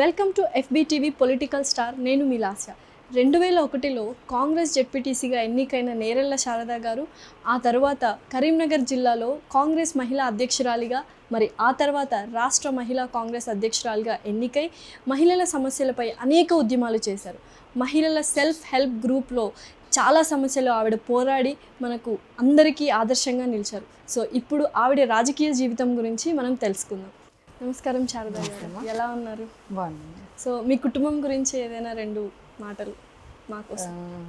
Welcome to FBTV political star నేను మీ లాస్య రెండు వేల ఒకటిలో కాంగ్రెస్ జెడ్పీటీసీగా ఎన్నికైన నేరెళ్ల శారద గారు ఆ తర్వాత కరీంనగర్ జిల్లాలో కాంగ్రెస్ మహిళా అధ్యక్షురాలిగా మరి ఆ తర్వాత రాష్ట్ర మహిళా కాంగ్రెస్ అధ్యక్షురాలిగా ఎన్నికై మహిళల సమస్యలపై అనేక ఉద్యమాలు చేశారు మహిళల సెల్ఫ్ హెల్ప్ గ్రూప్లో చాలా సమస్యలు ఆవిడ పోరాడి మనకు అందరికీ ఆదర్శంగా నిలిచారు సో ఇప్పుడు ఆవిడ రాజకీయ జీవితం గురించి మనం తెలుసుకుందాం నమస్కారం శారదా గారు ఎలా ఉన్నారు బాగుంది సో మీ కుటుంబం గురించి ఏదైనా రెండు మాటలు మాకోసం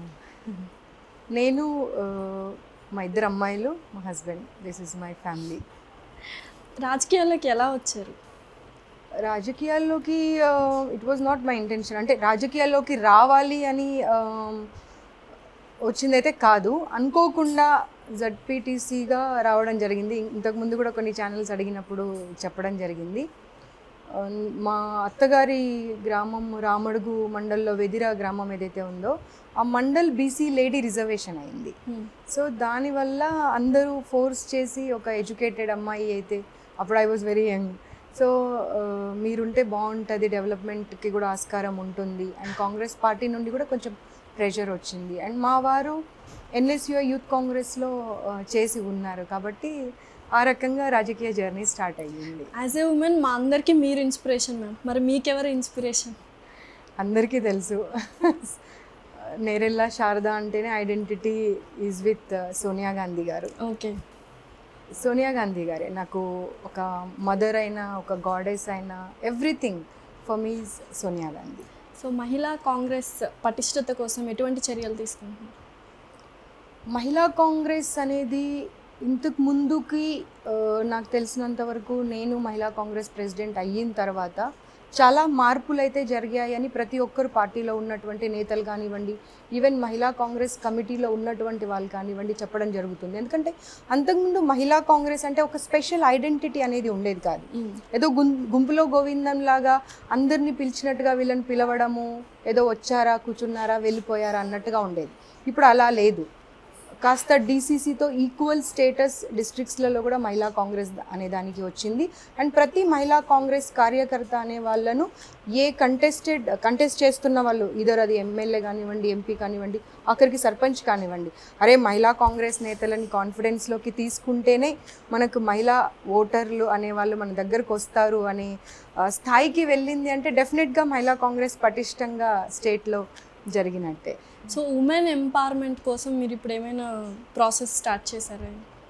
నేను ఆ, మా ఇద్దరు అమ్మాయిలు మా husband this is my family రాజకీయాల్లోకి ఎలా వచ్చారు రాజకీయాల్లోకి it was not my intention అంటే రాజకీయాల్లోకి రావాలి అని ఆ, వచ్చిందైతే కాదు అనుకోకుండా జడ్పీటీసీగా రావడం జరిగింది ఇంతకుముందు కూడా కొన్ని ఛానల్స్ అడిగినప్పుడు చెప్పడం జరిగింది ఆ, మా అత్తగారి గ్రామం రామడుగు మండల్లో వెదిరా గ్రామం ఏదైతే ఉందో ఆ మండల్ బీసీ లేడీ రిజర్వేషన్ అయింది సో దానివల్ల అందరూ ఫోర్స్ చేసి ఒక ఎడ్యుకేటెడ్ అమ్మాయి అయితే అప్పుడు I was very young so మీరుంటే బాగుంటుంది డెవలప్మెంట్కి కూడా ఆస్కారం ఉంటుంది అండ్ కాంగ్రెస్ పార్టీ నుండి కూడా కొంచెం ప్రెషర్ వచ్చింది అండ్ మా వారు ఎన్ఎస్యూ యూత్ కాంగ్రెస్లో ఆ, చేసి ఉన్నారు కాబట్టి ఆ రకంగా రాజకీయ జర్నీ స్టార్ట్ అయ్యింది యాజ్ ఏ ఉమెన్ మా అందరికీ మీరు ఇన్స్పిరేషన్ మ్యామ్ మరి మీకెవరు ఇన్స్పిరేషన్ అందరికీ తెలుసు నేరెల్లా శారద అంటేనే identity is with Sonia Gandhi garu okay Sonia Gandhi గారే నాకు ఒక మదర్ అయినా ఒక గాడెస్ అయినా everything for me Sonia Gandhi so మహిళా కాంగ్రెస్ పటిష్టత కోసం ఎటువంటి చర్యలు తీసుకుంటున్నారు మహిళా కాంగ్రెస్ అనేది ఇంతకు ముందుకి ఆ, నాకు తెలిసినంత వరకు నేను మహిళా కాంగ్రెస్ ప్రెసిడెంట్ అయిన తర్వాత చాలా మార్పులు అయితే జరిగాయని ప్రతి ఒక్కరు పార్టీలో ఉన్నటువంటి నేతలు కానివ్వండి ఈవెన్ మహిళా కాంగ్రెస్ కమిటీలో ఉన్నటువంటి వాళ్ళు కానివ్వండి చెప్పడం జరుగుతుంది ఎందుకంటే అంతకుముందు మహిళా కాంగ్రెస్ అంటే ఒక స్పెషల్ ఐడెంటిటీ అనేది ఉండేది కాదు ఏదో గుం గుంపులో గోవిందం లాగా అందరినీ పిలిచినట్టుగా వీళ్ళని పిలవడము ఏదో వచ్చారా కూర్చున్నారా వెళ్ళిపోయారా అన్నట్టుగా ఉండేది ఇప్పుడు అలా లేదు కాస్త డీసీసీతో ఈక్వల్ స్టేటస్ డిస్ట్రిక్ట్స్లలో కూడా మహిళా కాంగ్రెస్ అనే దానికి వచ్చింది అండ్ ప్రతి మహిళా కాంగ్రెస్ కార్యకర్త అనే వాళ్ళను ఏ కంటెస్టెడ్ కంటెస్ట్ చేస్తున్న వాళ్ళు ఇదర్ అది ఎమ్మెల్యే కానివ్వండి ఎంపీ కానివ్వండి ఆఖరికి సర్పంచ్ కానివ్వండి అరే మహిళా కాంగ్రెస్ నేతలని కాన్ఫిడెన్స్లోకి తీసుకుంటేనే మనకు మహిళా ఓటర్లు అనే వాళ్ళు మన దగ్గరకు వస్తారు అనే ఆ, స్థాయికి వెళ్ళింది అంటే డెఫినెట్గా మహిళా కాంగ్రెస్ పటిష్టంగా స్టేట్లో జరిగినట్టే సో ఉమెన్ ఎంపవర్మెంట్ కోసం మీరు ఇప్పుడు ఏమైనా ప్రాసెస్ స్టార్ట్ చేశారా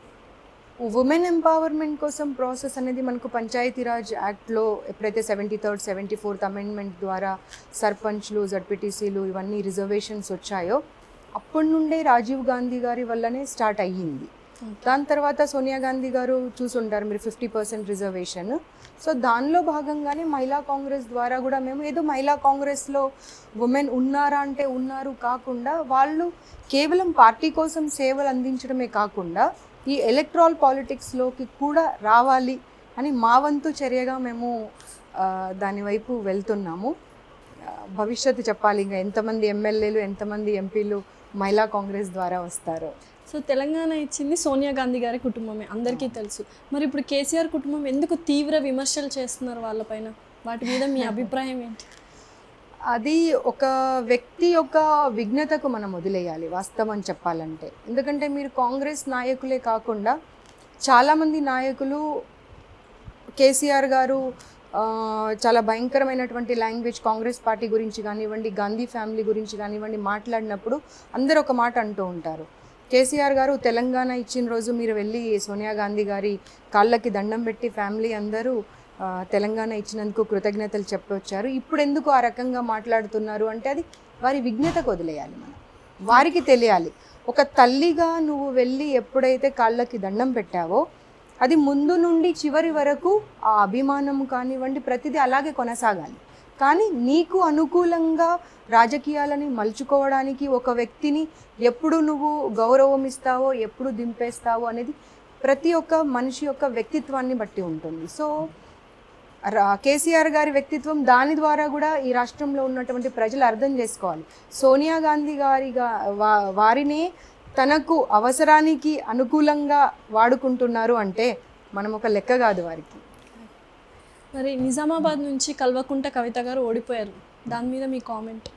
ఉమెన్ ఎంపవర్మెంట్ కోసం ప్రాసెస్ అనేది మనకు పంచాయతీరాజ్ యాక్ట్లో ఎప్పుడైతే seventy third seventy fourth amendment ద్వారా సర్పంచ్లు జడ్పీటీసీలు ఇవన్నీ రిజర్వేషన్స్ వచ్చాయో అప్పటి నుండే రాజీవ్ గాంధీ గారి వల్లనే స్టార్ట్ అయ్యింది దాని తర్వాత సోనియా గాంధీ గారు చూసుంటారు మీరు ఫిఫ్టీ పర్సెంట్ రిజర్వేషన్ సో దానిలో భాగంగానే మహిళా కాంగ్రెస్ ద్వారా కూడా మేము ఏదో మహిళా కాంగ్రెస్లో ఉమెన్ ఉన్నారా అంటే ఉన్నారు కాకుండా వాళ్ళు కేవలం పార్టీ కోసం సేవలు అందించడమే కాకుండా ఈ ఎలక్ట్రాల్ పాలిటిక్స్లోకి కూడా రావాలి అని మా వంతు చర్యగా మేము ఆ, దాని వైపు వెళ్తున్నాము ఆ, భవిష్యత్తు చెప్పాలి ఇంకా ఎంతమంది ఎమ్మెల్యేలు ఎంతమంది ఎంపీలు మహిళా కాంగ్రెస్ ద్వారా వస్తారో సో తెలంగాణ ఇచ్చింది సోనియా గాంధీ గారి కుటుంబమే అందరికీ తెలుసు మరి ఇప్పుడు కేసీఆర్ కుటుంబం ఎందుకు తీవ్ర విమర్శలు చేస్తున్నారు వాళ్ళపైన వాటి మీద మీ అభిప్రాయం ఏంటి అది ఒక వ్యక్తి యొక్క విఘ్నతకు మనం వదిలేయాలి వాస్తవం చెప్పాలంటే ఎందుకంటే మీరు కాంగ్రెస్ నాయకులే కాకుండా చాలామంది నాయకులు కేసీఆర్ గారు ఆ, చాలా భయంకరమైనటువంటి లాంగ్వేజ్ కాంగ్రెస్ పార్టీ గురించి కానివ్వండి గాంధీ ఫ్యామిలీ గురించి కానివ్వండి మాట్లాడినప్పుడు అందరూ ఒక మాట అంటూ ఉంటారు కేసీఆర్ గారు తెలంగాణ ఇచ్చిన రోజు మీరు వెళ్ళి సోనియా గాంధీ గారి కాళ్ళకి దండం పెట్టి ఫ్యామిలీ అందరూ ఆ, తెలంగాణ ఇచ్చినందుకు కృతజ్ఞతలు చెప్పొచ్చారు ఇప్పుడు ఎందుకు ఆ రకంగా మాట్లాడుతున్నారు అంటే అది వారి విఘ్నతకు వదిలేయాలి మనం వారికి తెలియాలి ఒక తల్లిగా నువ్వు వెళ్ళి ఎప్పుడైతే కాళ్ళకి దండం పెట్టావో అది ముందు నుండి చివరి వరకు ఆ అభిమానం కానివ్వండి ప్రతిదీ అలాగే కొనసాగాలి కానీ నీకు అనుకూలంగా రాజకీయాలని మలుచుకోవడానికి ఒక వ్యక్తిని ఎప్పుడు నువ్వు గౌరవం ఇస్తావో ఎప్పుడు దింపేస్తావో అనేది ప్రతి ఒక్క మనిషి యొక్క వ్యక్తిత్వాన్ని బట్టి ఉంటుంది సో రా- కేసీఆర్ గారి వ్యక్తిత్వం దాని ద్వారా కూడా ఈ రాష్ట్రంలో ఉన్నటువంటి ప్రజలు అర్థం చేసుకోవాలి సోనియా గాంధీ గారి గా- వా- వారినే తనకు అవసరానికి అనుకూలంగా వాడుకుంటున్నారు అంటే మనం ఒక లెక్క కాదు వారికి మరి నిజామాబాద్ నుంచి కల్వకుంట కవిత గారు ఓడిపోయారు దాని మీద మీ కామెంట్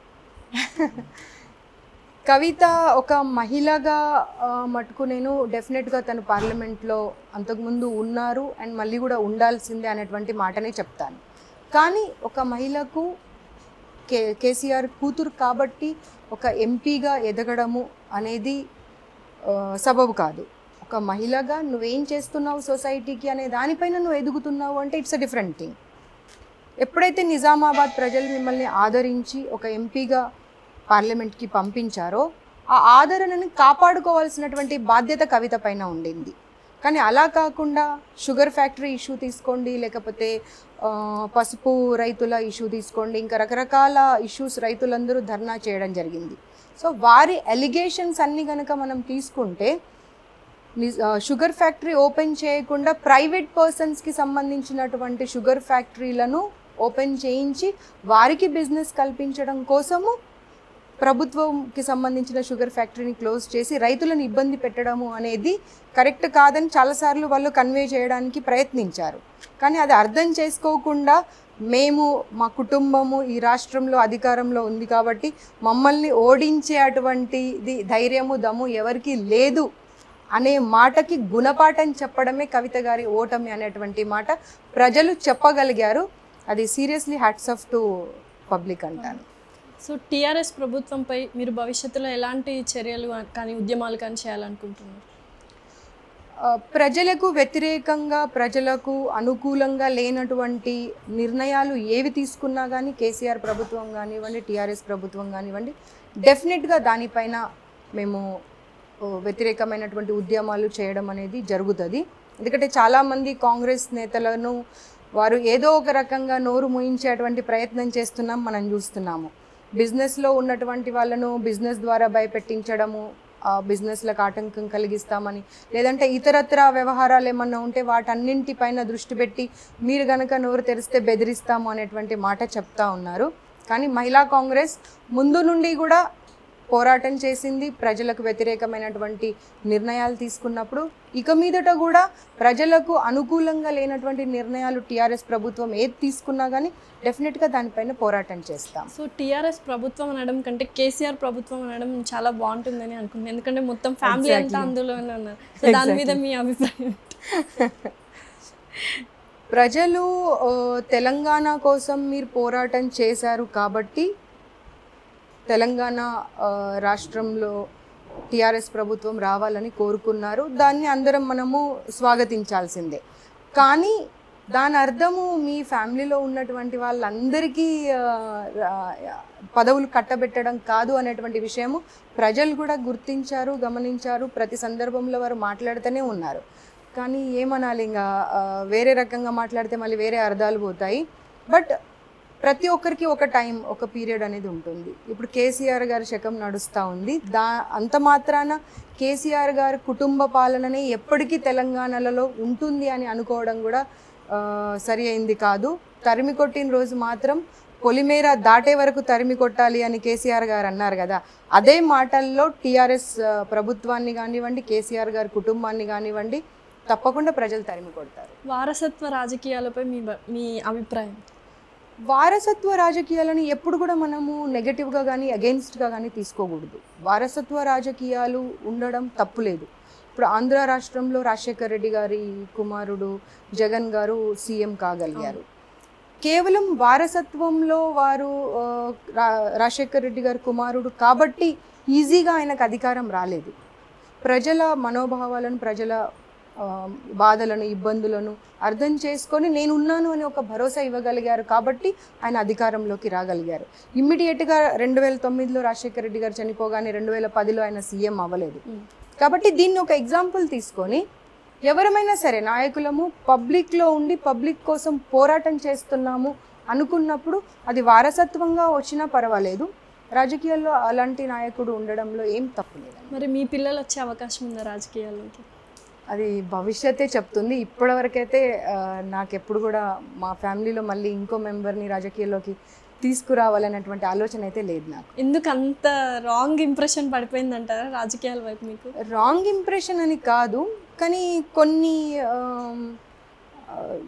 కవిత ఒక మహిళగా ఆ, మటుకు నేను డెఫినెట్గా తను పార్లమెంట్లో అంతకుముందు ఉన్నారు అండ్ మళ్ళీ కూడా ఉండాల్సిందే అనేటువంటి మాటనే చెప్తాను కానీ ఒక మహిళకు కే కేసీఆర్ కూతురు కాబట్టి ఒక ఎంపీగా ఎదగడము అనేది ఆ, సబబు కాదు ఒక మహిళగా నువ్వేం చేస్తున్నావు సొసైటీకి అనే దానిపైన నువ్వు ఎదుగుతున్నావు అంటే ఇట్స్ అ డిఫరెంట్ థింగ్ ఎప్పుడైతే నిజామాబాద్ ప్రజలు మిమ్మల్ని ఆదరించి ఒక ఎంపీగా పార్లమెంట్కి పంపించారో ఆ ఆదరణని కాపాడుకోవాల్సినటువంటి బాధ్యత కవిత పైన ఉండింది కానీ అలా కాకుండా షుగర్ ఫ్యాక్టరీ ఇష్యూ తీసుకోండి లేకపోతే ఆ, పసుపు రైతుల ఇష్యూ తీసుకోండి ఇంకా రకరకాల ఇష్యూస్ రైతులందరూ ధర్నా చేయడం జరిగింది సో వారి ఎలిగేషన్స్ అన్ని కనుక మనం తీసుకుంటే నిజ్- ఆ, షుగర్ ఫ్యాక్టరీ ఓపెన్ చేయకుండా ప్రైవేట్ పర్సన్స్కి సంబంధించినటువంటి షుగర్ ఫ్యాక్టరీలను ఓపెన్ చేయించి వారికి బిజినెస్ కల్పించడం కోసము ప్రభుత్వంకి సంబంధించిన షుగర్ ఫ్యాక్టరీని క్లోజ్ చేసి రైతులను ఇబ్బంది పెట్టడము అనేది కరెక్ట్ కాదని చాలాసార్లు వాళ్ళు కన్వే చేయడానికి ప్రయత్నించారు కానీ అది అర్థం చేసుకోకుండా మేము మా కుటుంబము ఈ రాష్ట్రంలో అధికారంలో ఉంది కాబట్టి మమ్మల్ని ఓడించే అటువంటిది ధైర్యము దమ్ము ఎవరికి లేదు అనే మాటకి గుణపాఠం చెప్పడమే కవిత గారి ఓటమి అనేటువంటి మాట ప్రజలు చెప్పగలిగారు అది seriously hats off to public అంటాను సో టీఆర్ఎస్ ప్రభుత్వంపై మీరు భవిష్యత్తులో ఎలాంటి చర్యలు కానీ ఉద్యమాలు కానీ చేయాలనుకుంటున్నారు ఆ, ప్రజలకు వ్యతిరేకంగా ప్రజలకు అనుకూలంగా లేనటువంటి నిర్ణయాలు ఏవి తీసుకున్నా కానీ కేసీఆర్ ప్రభుత్వం కానివ్వండి టీఆర్ఎస్ ప్రభుత్వం కానివ్వండి డెఫినెట్గా దానిపైన మేము ఓ, వ్యతిరేకమైనటువంటి ఉద్యమాలు చేయడం అనేది జరుగుతుంది ఎందుకంటే చాలామంది కాంగ్రెస్ నేతలను వారు ఏదో ఒక రకంగా నోరు మూయించేటువంటి ప్రయత్నం చేస్తున్నాం మనం చూస్తున్నాము బిజినెస్లో ఉన్నటువంటి వాళ్ళను బిజినెస్ ద్వారా భయపెట్టించడము ఆ బిజినెస్లకు ఆటంకం కలిగిస్తామని లేదంటే ఇతరత్ర వ్యవహారాలు ఏమన్నా ఉంటే వాటన్నింటిపైన దృష్టి పెట్టి మీరు గనక నోరు తెరిస్తే బెదిరిస్తాము అనేటువంటి మాట చెప్తా ఉన్నారు కానీ మహిళా కాంగ్రెస్ ముందు నుండి కూడా పోరాటం చేసింది ప్రజలకు వ్యతిరేకమైనటువంటి నిర్ణయాలు తీసుకున్నప్పుడు ఇక మీదట కూడా ప్రజలకు అనుకూలంగా లేనటువంటి నిర్ణయాలు టీఆర్ఎస్ ప్రభుత్వం ఏది తీసుకున్నా కానీ డెఫినెట్గా దానిపైన పోరాటం చేస్తాం సో టీఆర్ఎస్ ప్రభుత్వం అనడం కంటే కేసీఆర్ ప్రభుత్వం అనడం చాలా బాగుంటుందని అనుకుంటున్నాను ఎందుకంటే మొత్తం ఫ్యామిలీ అంతా Exactly. అందులోనే ఉన్నారు సో దాని మీద మీ అభిప్రాయం ఏంటి? ప్రజలు ఆ, తెలంగాణ కోసం మీరు పోరాటం చేశారు కాబట్టి తెలంగాణ ఆ, రాష్ట్రంలో టీఆర్ఎస్ ప్రభుత్వం రావాలని కోరుకున్నారు దాన్ని అందరం మనము స్వాగతించాల్సిందే కానీ దాని అర్థము మీ ఫ్యామిలీలో ఉన్నటువంటి వాళ్ళందరికీ ఆ, రా- పదవులు కట్టబెట్టడం కాదు అనేటువంటి విషయము ప్రజలు కూడా గుర్తించారు గమనించారు ప్రతి సందర్భంలో వారు మాట్లాడుతూనే ఉన్నారు కానీ ఏమనాలి ఇంకా ఆ, వేరే రకంగా మాట్లాడితే మళ్ళీ వేరే అర్థాలు పోతాయి బట్ ప్రతి ఒక్కరికి ఒక టైం ఒక పీరియడ్ అనేది ఉంటుంది ఇప్పుడు కేసీఆర్ గారి శకం నడుస్తూ ఉంది దా అంత మాత్రాన కేసీఆర్ గారి కుటుంబ పాలననే ఎప్పటికీ తెలంగాణలలో ఉంటుంది అని అనుకోవడం కూడా ఆ, సరి అయింది కాదు తరిమి కొట్టిన రోజు మాత్రం పొలిమేర దాటే వరకు తరిమి కొట్టాలి అని కేసీఆర్ గారు అన్నారు కదా అదే మాటల్లో టీఆర్ఎస్ ప్రభుత్వాన్ని కానివ్వండి కేసీఆర్ గారి కుటుంబాన్ని కానివ్వండి తప్పకుండా ప్రజలు తరిమి కొడతారు వారసత్వ రాజకీయాలపై మీ బ- మీ అభిప్రాయం వారసత్వ రాజకీయాలను ఎప్పుడు కూడా మనము నెగటివ్గా కానీ అగెయిన్స్ట్గా కానీ తీసుకోకూడదు వారసత్వ రాజకీయాలు ఉండడం తప్పులేదు ఇప్పుడు ఆంధ్ర రాష్ట్రంలో రాజశేఖర్ రెడ్డి గారి కుమారుడు జగన్ గారు సీఎం కాగలిగారు కేవలం వారసత్వంలో వారు ఆ, రా- రాజశేఖర్ రెడ్డి గారి కుమారుడు కాబట్టి ఈజీగా ఆయనకు అధికారం రాలేదు ప్రజల మనోభావాలను ప్రజల ఆ, బాధలను ఇబ్బందులను అర్థం చేసుకొని నేను ఉన్నాను అని ఒక భరోసా ఇవ్వగలిగారు కాబట్టి ఆయన అధికారంలోకి రాగలిగారు ఇమ్మీడియట్గా రెండు వేల తొమ్మిదిలో రాజశేఖర రెడ్డి గారు చనిపోగానే రెండు వేల పదిలో ఆయన సీఎం అవ్వలేదు కాబట్టి దీన్ని ఒక ఎగ్జాంపుల్ తీసుకొని ఎవరమైనా సరే నాయకులము పబ్లిక్లో ఉండి పబ్లిక్ కోసం పోరాటం చేస్తున్నాము అనుకున్నప్పుడు అది వారసత్వంగా వచ్చినా పర్వాలేదు రాజకీయాల్లో అలాంటి నాయకుడు ఉండడంలో ఏం తప్పు లేదండి మరి మీ పిల్లలు వచ్చే అవకాశం ఉందా రాజకీయాల్లోకి అది భవిష్యత్తే చెప్తుంది ఇప్పటివరకైతే ఆ, నాకెప్పుడు కూడా మా ఫ్యామిలీలో మళ్ళీ ఇంకో మెంబర్ని రాజకీయాల్లోకి తీసుకురావాలనేటువంటి ఆలోచన అయితే లేదు నాకు ఎందుకు అంత రాంగ్ ఇంప్రెషన్ పడిపోయిందంటారా రాజకీయాల వైపు మీకు రాంగ్ ఇంప్రెషన్ అని కాదు కానీ కొన్ని ఆమ్, ఆ,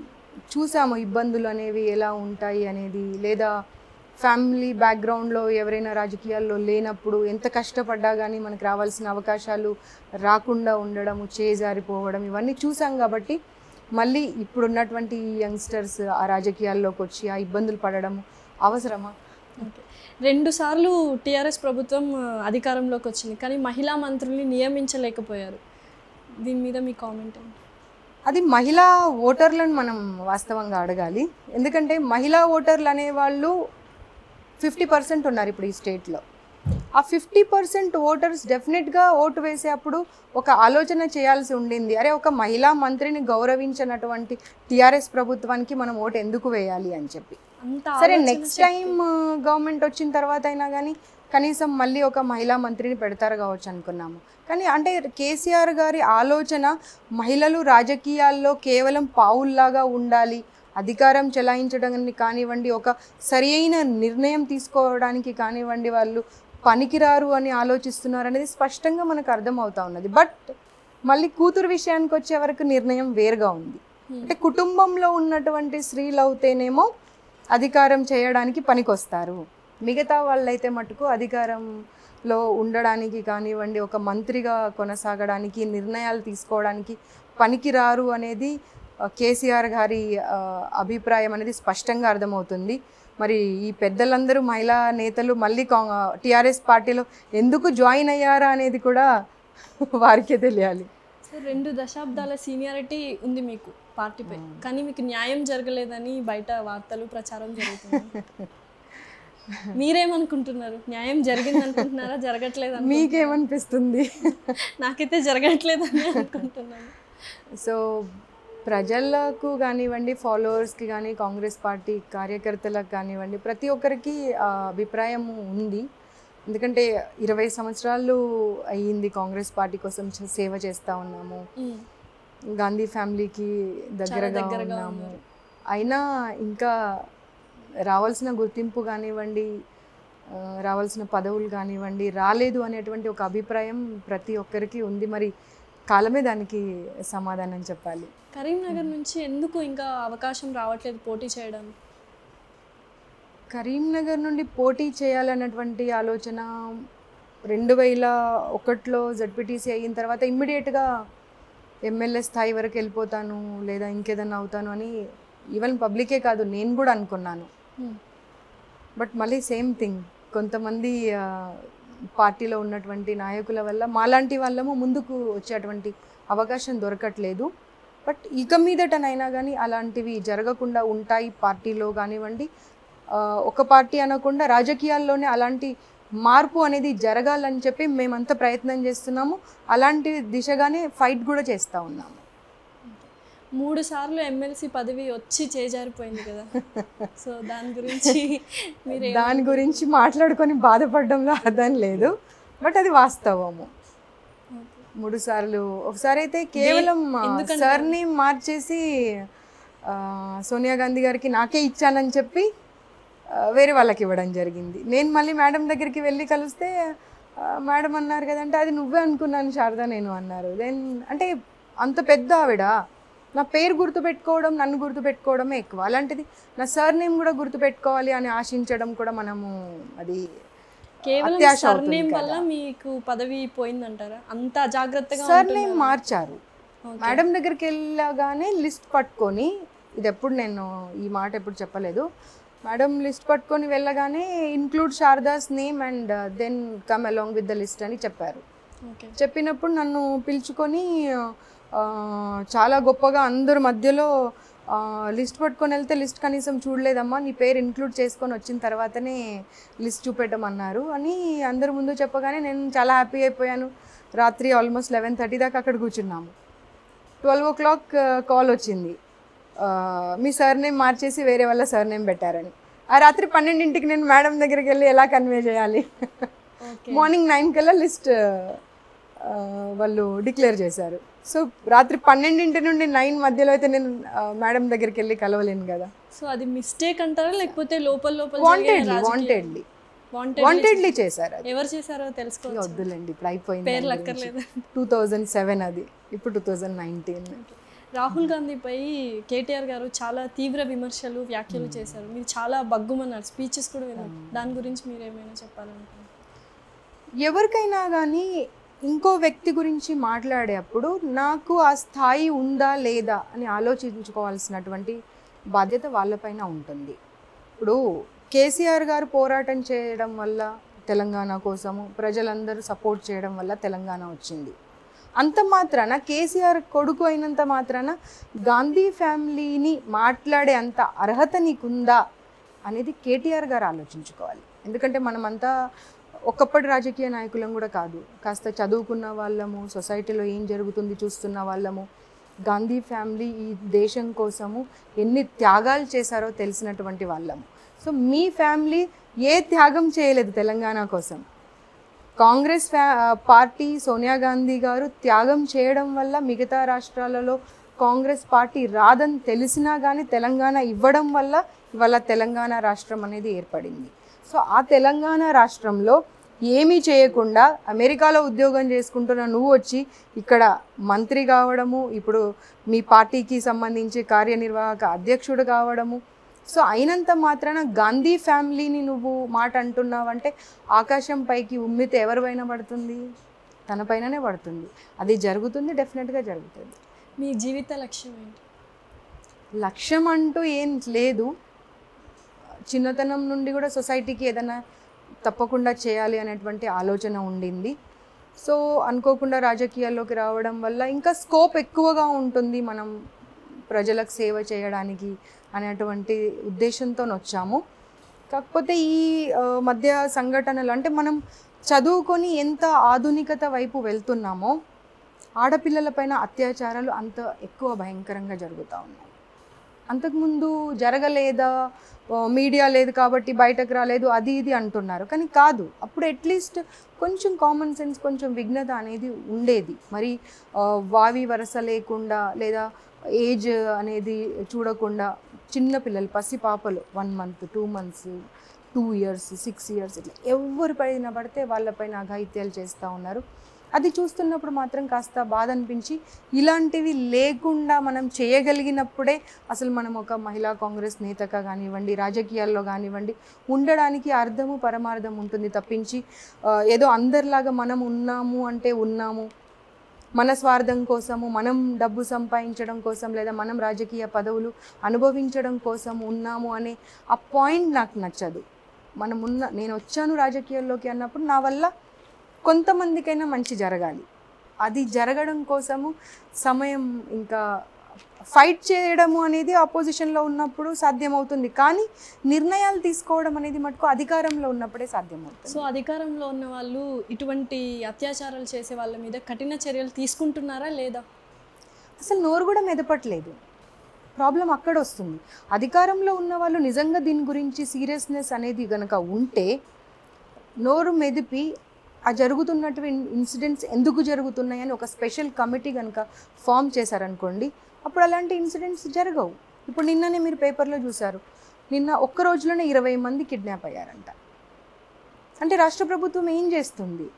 చూసాము ఇబ్బందులు అనేవి ఎలా ఉంటాయి అనేది లేదా ఫ్యామిలీ బ్యాక్గ్రౌండ్లో ఎవరైనా రాజకీయాల్లో లేనప్పుడు ఎంత కష్టపడ్డా కానీ మనకు రావాల్సిన అవకాశాలు రాకుండా ఉండడము చేజారిపోవడం ఇవన్నీ చూసాం కాబట్టి మళ్ళీ ఇప్పుడున్నటువంటి యంగ్స్టర్స్ ఆ రాజకీయాల్లోకి వచ్చి ఆ ఇబ్బందులు పడడము అవసరమా ఓకే రెండు సార్లు టీఆర్ఎస్ ప్రభుత్వం ఆ, అధికారంలోకి వచ్చింది కానీ మహిళా మంత్రుల్ని నియమించలేకపోయారు దీని మీద మీ కామెంట్ ఏంటి అది మహిళా ఓటర్లను మనం వాస్తవంగా అడగాలి ఎందుకంటే మహిళా ఓటర్లు అనేవాళ్ళు ఫిఫ్టీ పర్సెంట్ ఉన్నారు ఇప్పుడు ఈ స్టేట్లో ఆ ఫిఫ్టీ పర్సెంట్ ఓటర్స్ డెఫినెట్గా ఓటు వేసేటప్పుడు ఒక ఆలోచన చేయాల్సి ఉండింది అరే ఒక మహిళా మంత్రిని గౌరవించినటువంటి టీఆర్ఎస్ ప్రభుత్వానికి మనం ఓటు ఎందుకు వేయాలి అని చెప్పి అంత సరే ఆలోచన నెక్స్ట్ టైం గవర్నమెంట్ వచ్చిన తర్వాత అయినా కానీ కనీసం మళ్ళీ ఒక మహిళా మంత్రిని పెడతారు కావచ్చు అనుకున్నాము కానీ అంటే కేసీఆర్ గారి ఆలోచన మహిళలు రాజకీయాల్లో కేవలం పావుల్లాగా ఉండాలి అధికారం చెలాయించడాన్ని కానివ్వండి ఒక సరి అయిన నిర్ణయం తీసుకోవడానికి కానివ్వండి వాళ్ళు పనికిరారు అని ఆలోచిస్తున్నారు అనేది స్పష్టంగా మనకు అర్థమవుతా ఉన్నది బట్ మళ్ళీ కూతురు విషయానికి వచ్చే వరకు నిర్ణయం వేరుగా ఉంది అంటే కుటుంబంలో ఉన్నటువంటి స్త్రీలు అవుతేనేమో అధికారం చేయడానికి పనికొస్తారు మిగతా వాళ్ళైతే మటుకు అధికారంలో ఉండడానికి కానివ్వండి ఒక మంత్రిగా కొనసాగడానికి నిర్ణయాలు తీసుకోవడానికి పనికిరారు అనేది ఆ, కేసీఆర్ గారి ఆ, అభిప్రాయం అనేది స్పష్టంగా అర్థమవుతుంది మరి ఈ పెద్దలందరూ మహిళా నేతలు మళ్ళీ టీఆర్ఎస్ పార్టీలో ఎందుకు జాయిన్ అయ్యారా అనేది కూడా వారికే తెలియాలి సో రెండు దశాబ్దాల సీనియారిటీ ఉంది మీకు పార్టీపై కానీ మీకు న్యాయం జరగలేదని బయట వార్తలు ప్రచారం జరుగుతుంది మీరేమనుకుంటున్నారు న్యాయం జరిగింది అనుకుంటున్నారా జరగట్లేదు మీకేమనిపిస్తుంది నాకైతే జరగట్లేదని అనుకుంటున్నాను సో ప్రజలకు కానివ్వండి ఫాలోవర్స్కి కానీ కాంగ్రెస్ పార్టీ కార్యకర్తలకు కానివ్వండి ప్రతి ఒక్కరికి ఆ అభిప్రాయం ఉంది ఎందుకంటే ఇరవై సంవత్సరాలు అయ్యింది కాంగ్రెస్ పార్టీ కోసం చే- సేవ చేస్తూ ఉన్నాము ఉమ్. గాంధీ ఫ్యామిలీకి దగ్గరగా దగ్గరగా ఉన్నాము అయినా ఇంకా రావాల్సిన గుర్తింపు కానివ్వండి ఆ, రావాల్సిన పదవులు కానివ్వండి రాలేదు అనేటువంటి ఒక అభిప్రాయం ప్రతి ఒక్కరికి ఉంది మరి కాలమే దానికి సమాధానం చెప్పాలి కరీంనగర్ నుంచి ఎందుకు ఇంకా అవకాశం రావట్లేదు పోటీ చేయడానికి కరీంనగర్ నుండి పోటీ చేయాలన్నటువంటి ఆలోచన రెండు వేల ఒకటిలో జడ్పీటీసీ అయిన తర్వాత ఇమ్మీడియట్గా ఎమ్మెల్యే స్థాయి వరకు వెళ్ళిపోతాను లేదా ఇంకేదన్నా అవుతాను అని ఈవెన్ పబ్లికే కాదు నేను కూడా అనుకున్నాను ఉమ్. బట్ మళ్ళీ సేమ్ థింగ్ కొంతమంది ఆ, పార్టీలో ఉన్నటువంటి నాయకుల వల్ల మాలాంటి వాళ్ళము ముందుకు వచ్చేటువంటి అవకాశం దొరకట్లేదు బట్ ఇక మీదటనైనా కానీ అలాంటివి జరగకుండా ఉంటాయి పార్టీలో కానివ్వండి ఆ, ఒక పార్టీ అనకుండా రాజకీయాల్లోనే అలాంటి మార్పు అనేది జరగాలని చెప్పి మేమంతా ప్రయత్నం చేస్తున్నాము అలాంటి దిశగానే ఫైట్ కూడా చేస్తూ ఉన్నాము మూడు సార్లు ఎమ్మెల్సీ పదవి వచ్చి చేజారిపోయింది కదా సో దాని గురించి మీరు దాని గురించి మాట్లాడుకొని బాధపడడంలో అర్థం లేదు బట్ అది వాస్తవము మూడు సార్లు ఒకసారి అయితే కేవలం ఎందుకంటారు? సర్ని మార్చేసి ఆ, సోనియా గాంధీ గారికి నాకే ఇచ్చానని చెప్పి ఆ, వేరే వాళ్ళకి ఇవ్వడం జరిగింది నేను మళ్ళీ మేడం దగ్గరికి వెళ్ళి కలిస్తే ఆ, మేడం అన్నారు కదంటే అది నువ్వే అనుకున్నాను శారదా నేను అన్నారు దెన్ అంటే అంత పెద్ద ఆవిడ నా పేరు గుర్తుపెట్టుకోవడం నన్ను గుర్తుపెట్టుకోవడమే ఎక్కువ అలాంటిది నా సర్ నేమ్ కూడా గుర్తుపెట్టుకోవాలి అని ఆశించడం కూడా మనము అది కేవలం అత్యాశ అవుతుంది సర్నేమ్ కదా. వల్ల మీకు పదవి పోయిందంటారా అంత జాగ్రత్తగా సర్ నేమ్ ఉంటున్నారా? మార్చారు Okay. మేడం దగ్గరికి వెళ్ళగానే లిస్ట్ పట్టుకొని ఇది ఎప్పుడు నేను ఈ మాట ఎప్పుడు చెప్పలేదు మేడం లిస్ట్ పట్టుకొని వెళ్ళగానే include Sharada's name and then come along with the list అని చెప్పారు ఓకే చెప్పినప్పుడు నన్ను పిలుచుకొని ఆ, చాలా గొప్పగా అందరి మధ్యలో లిస్ట్ పట్టుకొని వెళ్తే లిస్ట్ కనీసం చూడలేదమ్మా నీ పేరు ఇంక్లూడ్ చేసుకొని వచ్చిన తర్వాతనే లిస్ట్ చూపెట్టమన్నారు అని అందరి ముందు చెప్పగానే నేను చాలా హ్యాపీ అయిపోయాను రాత్రి ఆల్మోస్ట్ లెవెన్ థర్టీ దాకా అక్కడ కూర్చున్నాము ట్వెల్వ్ ఓ క్లాక్ కాల్ వచ్చింది ఆ, మీ సర్ నేమ్ మార్చేసి వేరే వాళ్ళ సర్ నేమ్ పెట్టారని ఆ రాత్రి పన్నెండింటికి నేను మేడం దగ్గరికి వెళ్ళి ఎలా కన్వే చేయాలి ఓకే మార్నింగ్ నైన్ కల్లా లిస్ట్ ఆ, వాళ్ళు డిక్లేర్ చేశారు సో రాత్రి పన్నెండింటి నుండి నైన్ మధ్యలో అయితే నేను ఆ, మేడం దగ్గరికి వెళ్ళి కలవలేను కదా సో అది మిస్టేక్ అంటారా లేకపోతే లోపల లోపల వాంటెడ్లీ వాంటెడ్లీ వాంటెడ్ వాంటెడ్లీ చేశారు అది ఎవరు చేశారో ఇక తెలుసుకోవచ్చు వద్దులేండి ఇప్పుడు అయిపోయింది పేర్లు అక్కర్లేదు టూ థౌజండ్ సెవెన్ అది ఇప్పుడు టూ థౌజండ్ నైన్టీన్ రాహుల్ గాంధీపై కేటీఆర్ గారు చాలా తీవ్ర విమర్శలు వ్యాఖ్యలు చేశారు మీరు చాలా బగ్గుమన్నారు స్పీచెస్ కూడా విన్నారు దాని గురించి మీరు ఏమైనా చెప్పాలనుకుంటున్నారు ఎవరికైనా కానీ ఇంకో వ్యక్తి గురించి మాట్లాడేటప్పుడు నాకు ఆ స్థాయి ఉందా లేదా అని ఆలోచించుకోవాల్సినటువంటి బాధ్యత వాళ్ళపైన ఉంటుంది ఇప్పుడు కేసీఆర్ గారు పోరాటం చేయడం వల్ల తెలంగాణ కోసము ప్రజలందరూ సపోర్ట్ చేయడం వల్ల తెలంగాణ వచ్చింది అంత మాత్రాన కేసీఆర్ కొడుకు అయినంత మాత్రాన గాంధీ ఫ్యామిలీని మాట్లాడే అంత అర్హత నీకుందా అనేది కేటీఆర్ గారు ఆలోచించుకోవాలి ఎందుకంటే మనమంతా ఒకప్పటి రాజకీయ నాయకులం కూడా కాదు కాస్త చదువుకున్న వాళ్ళము సొసైటీలో ఏం జరుగుతుంది చూస్తున్న వాళ్ళము గాంధీ ఫ్యామిలీ ఈ దేశం కోసము ఎన్ని త్యాగాలు చేశారో తెలిసినటువంటి వాళ్ళము సో మీ ఫ్యామిలీ ఏ త్యాగం చేయలేదు తెలంగాణ కోసం కాంగ్రెస్ ఫ్యా పార్టీ సోనియా గాంధీ గారు త్యాగం చేయడం వల్ల మిగతా రాష్ట్రాలలో కాంగ్రెస్ పార్టీ రాదని తెలిసినా కానీ తెలంగాణ ఇవ్వడం వల్ల ఇవాళ తెలంగాణ రాష్ట్రం అనేది ఏర్పడింది సో ఆ తెలంగాణ రాష్ట్రంలో ఏమీ చేయకుండా అమెరికాలో ఉద్యోగం చేసుకుంటున్న నువ్వు వచ్చి ఇక్కడ మంత్రి కావడము ఇప్పుడు మీ పార్టీకి సంబంధించి కార్యనిర్వాహక అధ్యక్షుడు కావడము సో అయినంత మాత్రాన గాంధీ ఫ్యామిలీని నువ్వు మాట అంటున్నావంటే ఆకాశం పైకి ఉమ్మితే ఎవరి పైన పడుతుంది తన పైననే పడుతుంది అది జరుగుతుంది డెఫినెట్గా జరుగుతుంది మీ జీవిత లక్ష్యం ఏంటి లక్ష్యం అంటూ ఏం లేదు చిన్నతనం నుండి కూడా సొసైటీకి ఏదైనా తప్పకుండా చేయాలి అనేటువంటి ఆలోచన ఉండింది సో అనుకోకుండా రాజకీయాల్లోకి రావడం వల్ల ఇంకా స్కోప్ ఎక్కువగా ఉంటుంది మనం ప్రజలకు సేవ చేయడానికి అనేటువంటి ఉద్దేశంతో వచ్చాము కాకపోతే ఈ ఆ, మధ్య సంఘటనలు అంటే మనం చదువుకొని ఎంత ఆధునికత వైపు వెళ్తున్నామో ఆడపిల్లలపైన అత్యాచారాలు అంత ఎక్కువ భయంకరంగా జరుగుతూ ఉన్నాయి అంతకుముందు జరగలేదా ఓ, మీడియా లేదు కాబట్టి బయటకు రాలేదు అది ఇది అంటున్నారు కానీ కాదు అప్పుడు అట్లీస్ట్ కొంచెం కామన్ సెన్స్ కొంచెం విఘ్నత అనేది ఉండేది మరి ఆ, వావి వరస లేకుండా లేదా ఏజ్ అనేది చూడకుండా చిన్న పిల్లలు పసి పాపలు one month two months two years six years ఇట్లా ఎవరి పైన పడితే వాళ్ళపైన అఘాయిత్యాలు చేస్తూ ఉన్నారు అది చూస్తున్నప్పుడు మాత్రం కాస్త బాధ అనిపించి ఇలాంటివి లేకుండా మనం చేయగలిగినప్పుడే అసలు మనం ఒక మహిళా కాంగ్రెస్ నేతగా కానివ్వండి రాజకీయాల్లో కానివ్వండి ఉండడానికి అర్థము పరమార్థం ఉంటుంది తప్పించి ఆ, ఏదో అందరిలాగా మనం ఉన్నాము అంటే ఉన్నాము మన స్వార్థం కోసము మనం డబ్బు సంపాదించడం కోసం లేదా మనం రాజకీయ పదవులు అనుభవించడం కోసం ఉన్నాము అనే ఆ పాయింట్ నాకు నచ్చదు మనం ఉన్న నేను వచ్చాను రాజకీయాల్లోకి అన్నప్పుడు నా వల్ల కొంతమందికైనా మంచి జరగాలి అది జరగడం కోసము సమయం ఇంకా ఫైట్ చేయడము అనేది ఆపోజిషన్లో ఉన్నప్పుడు సాధ్యమవుతుంది కానీ నిర్ణయాలు తీసుకోవడం అనేది మటుకు అధికారంలో ఉన్నప్పుడే సాధ్యమవుతుంది సో అధికారంలో ఉన్న వాళ్ళు ఇటువంటి అత్యాచారాలు చేసే వాళ్ళ మీద కఠిన చర్యలు తీసుకుంటున్నారా లేదా అసలు నోరు కూడా మెదపట్లేదు ప్రాబ్లం అక్కడ వస్తుంది అధికారంలో ఉన్న వాళ్ళు నిజంగా దీని గురించి సీరియస్నెస్ అనేది గనక ఉంటే నోరు మెదిపి ఆ జరుగుతున్నటువంటి ఇన్సిడెంట్స్ ఎందుకు జరుగుతున్నాయని ఒక స్పెషల్ కమిటీ కనుక ఫామ్ చేశారనుకోండి అప్పుడు అలాంటి ఇన్సిడెంట్స్ జరగవు ఇప్పుడు నిన్ననే మీరు పేపర్లో చూశారు నిన్న ఒక్క రోజులోనే ఇరవై మంది కిడ్నాప్ అయ్యారంట అంటే రాష్ట్ర ప్రభుత్వం ఏం చేస్తుంది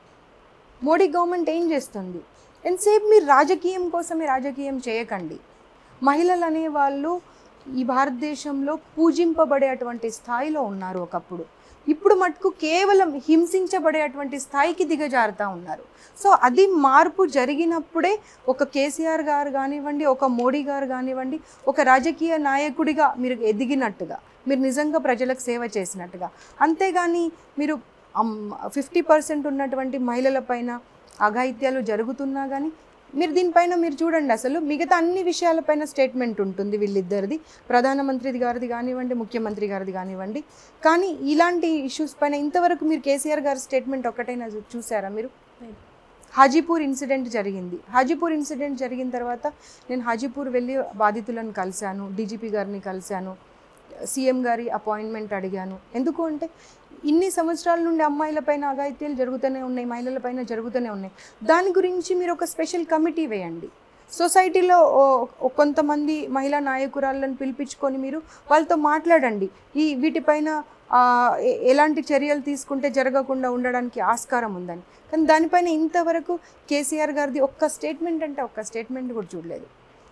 మోడీ గవర్నమెంట్ ఏం చేస్తుంది ఎంతసేపు మీరు రాజకీయం కోసమే రాజకీయం చేయకండి మహిళలు అనేవాళ్ళు ఈ భారతదేశంలో పూజింపబడేటువంటి స్థాయిలో ఉన్నారు ఒకప్పుడు ఇప్పుడు మటుకు కేవలం హింసించబడేటువంటి స్థాయికి దిగజారుతూ ఉన్నారు సో అది మార్పు జరిగినప్పుడే ఒక కేసీఆర్ గారు కానివ్వండి ఒక మోడీ గారు కానివ్వండి ఒక రాజకీయ నాయకుడిగా మీరు ఎదిగినట్టుగా మీరు నిజంగా ప్రజలకు సేవ చేసినట్టుగా అంతేగాని మీరు ఫిఫ్టీ పర్సెంట్ ఉన్నటువంటి మహిళల పైన అఘాయిత్యాలు జరుగుతున్నా కానీ మీరు దీనిపైన మీరు చూడండి అసలు మిగతా అన్ని విషయాలపైన స్టేట్మెంట్ ఉంటుంది వీళ్ళిద్దరిది ప్రధానమంత్రి గారిది కానివ్వండి ముఖ్యమంత్రి గారిది కానివ్వండి కానీ ఇలాంటి ఇష్యూస్ పైన ఇంతవరకు మీరు కేసీఆర్ గారి స్టేట్మెంట్ ఒక్కటైనా చూ- చూసారా మీరు హాజీపూర్ ఇన్సిడెంట్ జరిగింది హాజీపూర్ ఇన్సిడెంట్ జరిగిన తర్వాత నేను హాజీపూర్ వెళ్ళి బాధితులను కలిశాను డీజీపీ గారిని కలిశాను సీఎం గారి అపాయింట్మెంట్ అడిగాను ఎందుకు అంటే ఇన్ని సంవత్సరాల నుండి అమ్మాయిలపైన అఘాయిత్యాలు జరుగుతూనే ఉన్నాయి మహిళలపైన జరుగుతూనే ఉన్నాయి దాని గురించి మీరు ఒక స్పెషల్ కమిటీ వేయండి సొసైటీలో ఓ- ఓ కొంతమంది మహిళా నాయకురాళ్ళని పిలిపించుకొని మీరు వాళ్ళతో మాట్లాడండి ఈ వీటిపైన ఆ, ఎ- ఎలాంటి చర్యలు తీసుకుంటే జరగకుండా ఉండడానికి ఆస్కారం ఉందని కానీ దానిపైన ఇంతవరకు కేసీఆర్ గారిది ఒక్క స్టేట్మెంట్ అంటే ఒక్క స్టేట్మెంట్ కూడా చూడలేదు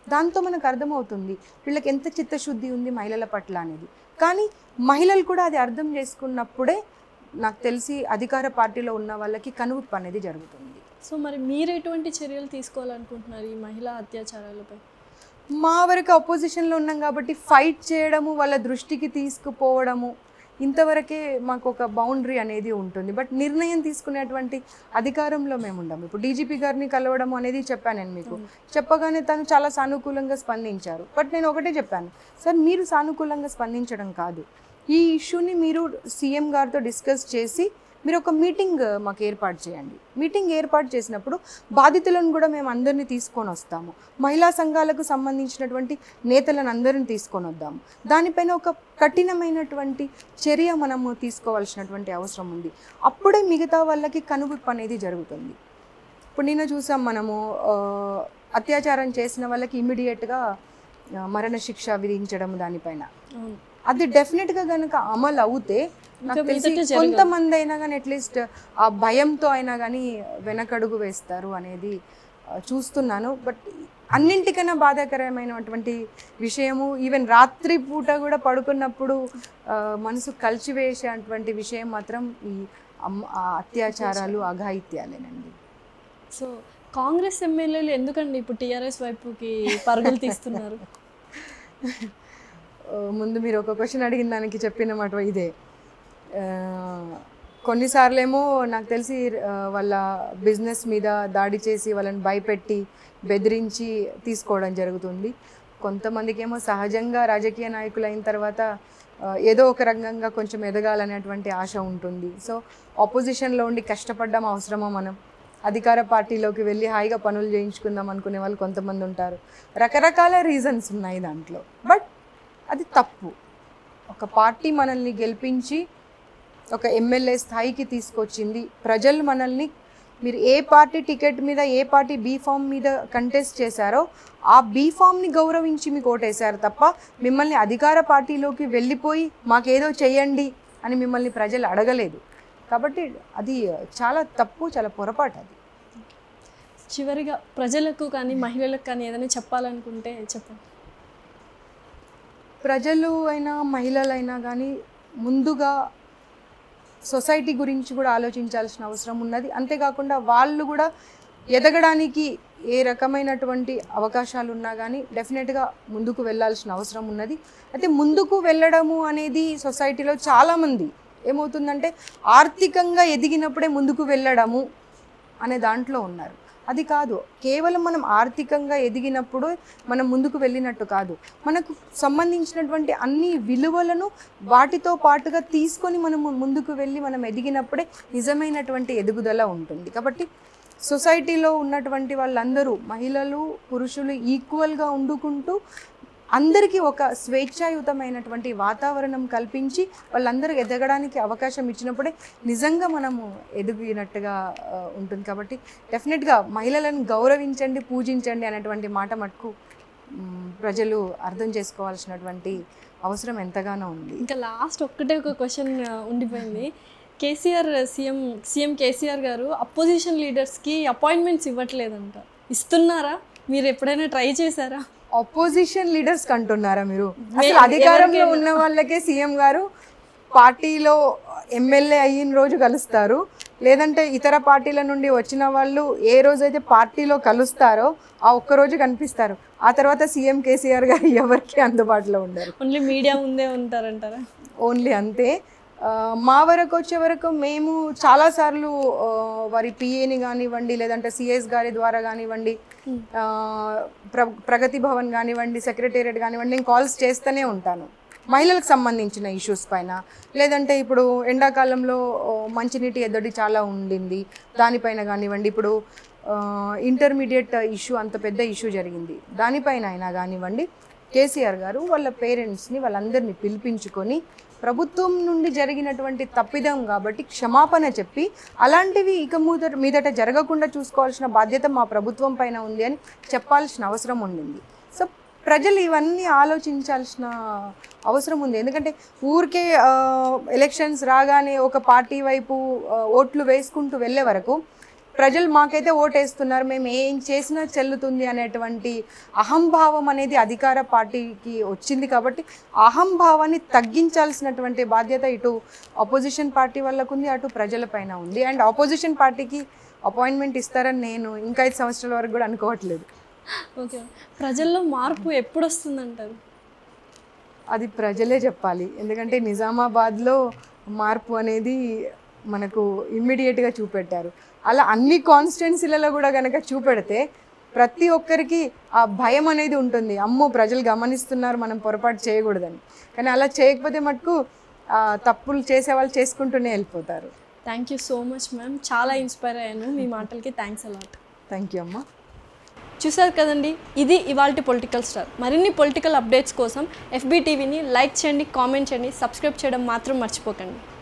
దాంతో మనకు అర్థమవుతుంది వీళ్ళకి ఎంత చిత్తశుద్ధి ఉంది మహిళల పట్ల అనేది కానీ మహిళలు కూడా అది అర్థం చేసుకున్నప్పుడే నాకు తెలిసి అధికార పార్టీలో ఉన్న వాళ్ళకి కనువిప్పు అనేది జరుగుతుంది సో మరి మీరు ఎటువంటి చర్యలు తీసుకోవాలనుకుంటున్నారు ఈ మహిళా అత్యాచారాలపై మా వరకు అపోజిషన్లో ఉన్నాం కాబట్టి ఫైట్ చేయడము వాళ్ళ దృష్టికి తీసుకుపోవడము ఇంతవరకే మాకు ఒక బౌండరీ అనేది ఉంటుంది బట్ నిర్ణయం తీసుకునేటువంటి అధికారంలో మేము ఉండము ఇప్పుడు డీజీపీ గారిని కలవడం అనేది చెప్పాను నేను మీకు చెప్పగానే తను చాలా సానుకూలంగా స్పందించారు బట్ నేను ఒకటే చెప్పాను సార్ మీరు సానుకూలంగా స్పందించడం కాదు ఈ ఇష్యూని మీరు సీఎం గారితో డిస్కస్ చేసి మీరు ఒక మీటింగ్ మాకు ఏర్పాటు చేయండి మీటింగ్ ఏర్పాటు చేసినప్పుడు బాధితులను కూడా మేము అందరినీ తీసుకొని వస్తాము మహిళా సంఘాలకు సంబంధించినటువంటి నేతలను అందరిని తీసుకొని వద్దాము దానిపైన ఒక కఠినమైనటువంటి చర్య మనము తీసుకోవాల్సినటువంటి అవసరం ఉంది అప్పుడే మిగతా వాళ్ళకి కనువిప్పు అనేది జరుగుతుంది ఇప్పుడు నిన్న చూసాం మనము ఆ, అత్యాచారం చేసిన వాళ్ళకి ఇమీడియట్గా మరణశిక్ష విధించడం దానిపైన అవును అది డెఫినెట్గా కనుక అమలు అవుతే నాకు ఇంకా తెలిసి మీదట జరగదు. కొంతమంది అయినా కానీ అట్లీస్ట్ ఆ భయంతో అయినా కానీ వెనకడుగు వేస్తారు అనేది ఆ, చూస్తున్నాను బట్ అన్నింటికన్నా బాధాకరమైనటువంటి విషయము ఈవెన్ రాత్రి పూట కూడా పడుకున్నప్పుడు ఆ, మనసు కలిచివేసేటువంటి విషయం మాత్రం ఈ అమ్- ఆ అత్యాచారాలు అఘాయిత్యాలేనండి సో కాంగ్రెస్ ఎమ్మెల్యేలు ఎందుకండి ఇప్పుడు టీఆర్ఎస్ వైపుకి పరుగులు తీస్తున్నారు ఆ, ముందు మీరు ఒక క్వశ్చన్ అడిగిన దానికి చెప్పిన మాట ఇదే ఆ, కొన్నిసార్లేమో నాకు తెలిసి ఆ, వాళ్ళ బిజినెస్ మీద దాడి చేసి వాళ్ళని భయపెట్టి బెదిరించి తీసుకోవడం జరుగుతుంది కొంతమందికి ఏమో సహజంగా రాజకీయ నాయకులు అయిన తర్వాత ఆ, ఏదో ఒక రంగంగా కొంచెం ఎదగాలనేటువంటి ఆశ ఉంటుంది సో ఆపోజిషన్లో ఉండి కష్టపడ్డం అవసరమా మనం అధికార పార్టీలోకి వెళ్ళి హాయిగా పనులు చేయించుకుందాం అనుకునే వాళ్ళు కొంతమంది ఉంటారు రకరకాల రీజన్స్ ఉన్నాయి దాంట్లో బట్ అది తప్పు ఒక పార్టీ మనల్ని గెలిపించి ఒక ఎమ్మెల్యే స్థాయికి తీసుకొచ్చింది ప్రజలు మనల్ని మీరు ఏ పార్టీ టికెట్ మీద ఏ పార్టీ బీ ఫామ్ మీద కంటెస్ట్ చేశారో ఆ బీ ఫామ్ని గౌరవించి మీకు ఓటేశారు తప్ప మిమ్మల్ని అధికార పార్టీలోకి వెళ్ళిపోయి మాకేదో చెయ్యండి అని మిమ్మల్ని ప్రజలు అడగలేదు కాబట్టి అది చాలా తప్పు చాలా పొరపాటు అది చివరిగా ప్రజలకు కానీ మహిళలకు కానీ ఏదైనా చెప్పాలనుకుంటే చెప్పండి ప్రజలు అయినా మహిళలైనా కానీ ముందుగా సొసైటీ గురించి కూడా ఆలోచించాల్సిన అవసరం ఉన్నది అంతేకాకుండా వాళ్ళు కూడా ఎదగడానికి ఏ రకమైనటువంటి అవకాశాలు ఉన్నా కానీ డెఫినెట్గా ముందుకు వెళ్ళాల్సిన అవసరం ఉన్నది అయితే ముందుకు వెళ్ళడము అనేది సొసైటీలో చాలామంది ఏమవుతుందంటే ఆర్థికంగా ఎదిగినప్పుడే ముందుకు వెళ్ళడము అనే దాంట్లో ఉన్నారు అది కాదు కేవలం మనం ఆర్థికంగా ఎదిగినప్పుడు మనం ముందుకు వెళ్ళినట్టు కాదు మనకు సంబంధించినటువంటి అన్ని విలువలను వాటితో పాటుగా తీసుకొని మనం ముందుకు వెళ్ళి మనం ఎదిగినప్పుడే నిజమైనటువంటి ఎదుగుదల ఉంటుంది కాబట్టి సొసైటీలో ఉన్నటువంటి వాళ్ళందరూ మహిళలు పురుషులు ఈక్వల్గా వండుకుంటూ అందరికీ ఒక స్వేచ్ఛాయుతమైనటువంటి వాతావరణం కల్పించి వాళ్ళందరూ ఎదగడానికి అవకాశం ఇచ్చినప్పుడే నిజంగా మనము ఎదిగినట్టుగా ఆ, ఉంటుంది కాబట్టి డెఫినెట్గా మహిళలను గౌరవించండి పూజించండి అనేటువంటి మాట మటుకు మ్, ప్రజలు అర్థం చేసుకోవాల్సినటువంటి అవసరం ఎంతగానో ఉంది ఇంకా లాస్ట్ ఒక్కటే ఒక క్వశ్చన్ ఉండిపోయింది కేసీఆర్ సీఎం సీఎం కేసీఆర్ గారు అపోజిషన్ లీడర్స్కి అపాయింట్మెంట్స్ ఇవ్వట్లేదంట ఇస్తున్నారా మీరు ఎప్పుడైనా ట్రై చేశారా అపోజిషన్ లీడర్స్ కంటున్నారా మీరు అసలు అధికారంలో ఉన్న వాళ్ళకే సీఎం గారు పార్టీలో ఎమ్మెల్యే అయిన రోజు కలుస్తారు లేదంటే ఇతర పార్టీల నుండి వచ్చిన వాళ్ళు ఏ రోజైతే పార్టీలో కలుస్తారో ఆ ఒక్క రోజు కనిపిస్తారు ఆ తర్వాత సీఎం కేసీఆర్ గారు ఎవరికి అందుబాటులో ఉండరు ఓన్లీ మీడియా ముందే ఉంటారంటారా ఓన్లీ అంతే ఆ, మా వరకు వచ్చే వరకు మేము చాలాసార్లు ఆ, వారి పిఏని కానివ్వండి లేదంటే సిఎస్ గారి ద్వారా కానివ్వండి ఆ, ప్ర ప్రగతి భవన్ కానివ్వండి సెక్రటేరియట్ కానివ్వండి నేను కాల్స్ చేస్తూనే ఉంటాను మహిళలకు సంబంధించిన ఇష్యూస్ పైన లేదంటే ఇప్పుడు ఎండాకాలంలో ఆ, మంచినీటి ఎద్దడి చాలా ఉండింది దానిపైన కానివ్వండి ఇప్పుడు ఇంటర్మీడియట్ ఇష్యూ అంత పెద్ద ఇష్యూ జరిగింది దానిపైన అయినా కానివ్వండి కేసీఆర్ గారు వాళ్ళ పేరెంట్స్ని వాళ్ళందరినీ పిలిపించుకొని ప్రభుత్వం నుండి జరిగినటువంటి తప్పిదం కాబట్టి క్షమాపణ చెప్పి అలాంటివి ఇక మీదట మీదట జరగకుండా చూసుకోవాల్సిన బాధ్యత మా ప్రభుత్వం పైన ఉంది అని చెప్పాల్సిన అవసరం ఉండింది సో ప్రజలు ఇవన్నీ ఆలోచించాల్సిన అవసరం ఉంది ఎందుకంటే ఊరికే ఎలక్షన్స్ రాగానే ఒక పార్టీ వైపు ఆ, ఓట్లు వేసుకుంటూ వెళ్ళే వరకు ప్రజలు మాకైతే ఓటేస్తున్నారు మేము ఏం చేసినా చెల్లుతుంది అనేటువంటి అహంభావం అనేది అధికార పార్టీకి వచ్చింది కాబట్టి అహంభావాన్ని తగ్గించాల్సినటువంటి బాధ్యత ఇటు ఆపోజిషన్ పార్టీ వాళ్ళకు ఉంది అటు ప్రజలపైన ఉంది అండ్ ఆపోజిషన్ పార్టీకి అపాయింట్మెంట్ ఇస్తారని నేను ఇంకా ఐదు సంవత్సరాల వరకు కూడా అనుకోవట్లేదు ఓకే ప్రజల్లో మార్పు ఎప్పుడు వస్తుందంటారు అది ప్రజలే చెప్పాలి ఎందుకంటే నిజామాబాద్లో మార్పు అనేది మనకు ఇమ్మీడియట్గా చూపెట్టారు అలా అన్ని కాన్స్టిట్యున్సీలలో కూడా కనుక చూపెడితే ప్రతి ఒక్కరికి ఆ భయం అనేది ఉంటుంది అమ్మో ప్రజలు గమనిస్తున్నారు మనం పొరపాటు చేయకూడదని కానీ అలా చేయకపోతే మటుకు ఆ, తప్పులు చేసే వాళ్ళు చేసుకుంటూనే వెళ్ళిపోతారు thank you so much ma'am చాలా ఇన్స్పైర్ అయ్యాను మీ మాటలకి థ్యాంక్స్ అలాట్ థ్యాంక్ యూ అమ్మా చూసారు కదండి ఇది ఇవాల్టి పొలిటికల్ స్టార్ మరిన్ని పొలిటికల్ అప్డేట్స్ కోసం ఎఫ్బీ టీవీని లైక్ చేయండి కామెంట్ చేయండి సబ్స్క్రైబ్ చేయడం మాత్రం మర్చిపోకండి